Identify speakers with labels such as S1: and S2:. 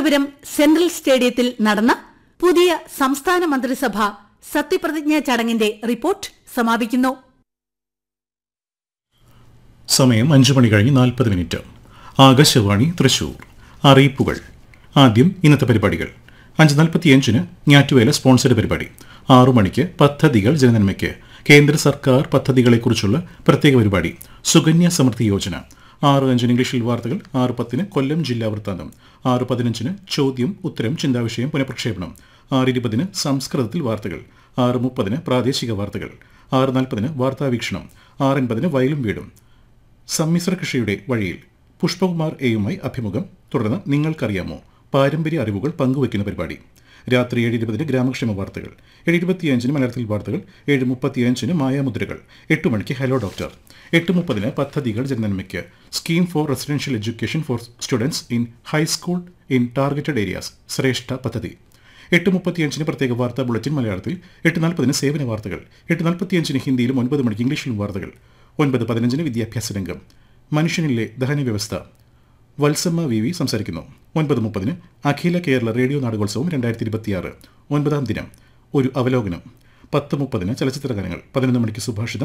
S1: Thiruvananthapuram central സ്റ്റേഡിയത്തിൽ നടന്ന പുതിയ സംസ്ഥാന മന്ത്രിസഭ സത്യപ്രതിജ്ഞാ ചടങ്ങിന്റെ റിപ്പോർട്ട് സമാപിക്കുന്നു
S2: സമയം അഞ്ചു മണി കഴിഞ്ഞ് നാൽപ്പത് മിനിറ്റ് ആകാശവാണി തൃശൂർ അറിയിപ്പുകൾ ആദ്യം ഇന്നത്തെ പരിപാടികൾ അഞ്ച് നാൽപ്പത്തിയഞ്ചിന് ഞാറ്റുവേല സ്പോൺസർഡ് പരിപാടി ആറു മണിക്ക് പദ്ധതികൾ ജനനന്മയ്ക്ക് കേന്ദ്ര സർക്കാർ പദ്ധതികളെക്കുറിച്ചുള്ള പ്രത്യേക പരിപാടി സുകന്യ സമൃദ്ധി യോജന ആറ് അഞ്ചിന് ഇംഗ്ലീഷിൽ വാർത്തകൾ ആറ് പത്തിന് കൊല്ലം ജില്ലാ വൃത്താന്തം ആറ് പതിനഞ്ചിന് ചോദ്യം ഉത്തരം ചിന്താവിഷയം പുനഃപ്രക്ഷേപണം ആറ് ഇരുപതിന് സംസ്കൃതത്തിൽ വാർത്തകൾ ആറ് മുപ്പതിന് പ്രാദേശിക വാർത്തകൾ ആറ് നാൽപ്പതിന് വാർത്താവീക്ഷണം ആറ് എൺപതിന് വയലും വീടും സമ്മിശ്ര കൃഷിയുടെ വഴിയിൽ പുഷ്പകുമാർ എയുമായി അഭിമുഖം തുടർന്ന് നിങ്ങൾക്കറിയാമോ പാരമ്പര്യ അറിവുകൾ പങ്കുവയ്ക്കുന്ന പരിപാടി രാത്രി ഏഴ് ഇരുപതിന് ഗ്രാമക്ഷേമ വാർത്തകൾ ഏഴ് ഇരുപത്തിയഞ്ചിന് മലയാളത്തിൽ വാർത്തകൾ ഏഴ് മുപ്പത്തിയഞ്ചിന് മായാമുദ്രകൾ എട്ട് മണിക്ക് ഹലോ ഡോക്ടർ എട്ട് മുപ്പതിന് പദ്ധതികൾ ജനനന്മയ്ക്ക് scheme for residential education for students in high school in targeted areas Shreshta പദ്ധതി എട്ട് മുപ്പത്തിയഞ്ചിന് പ്രത്യേക വാർത്താ ബുള്ളറ്റിൻ മലയാളത്തിൽ എട്ട് നാൽപ്പതിന് സേവന വാർത്തകൾ എട്ട് നാൽപ്പത്തിയഞ്ചിന് ഹിന്ദിയിലും ഒൻപത് മണിക്ക് ഇംഗ്ലീഷിലും വാർത്തകൾ ഒൻപത് പതിനഞ്ചിന് വിദ്യാഭ്യാസ രംഗം മനുഷ്യനിലെ ദഹന വ്യവസ്ഥ വത്സമ്മ വി വി സംസാരിക്കുന്നു ഒൻപത് മുപ്പതിന് അഖില കേരള റേഡിയോ നാടകോത്സവം രണ്ടായിരത്തി ഇരുപത്തിയാറ് ഒൻപതാം ദിനം ഒരു അവലോകനം പത്ത് മുപ്പതിന് ചലച്ചിത്ര ഗാനങ്ങൾ പതിനൊന്ന് മണിക്ക് സുഭാഷിതം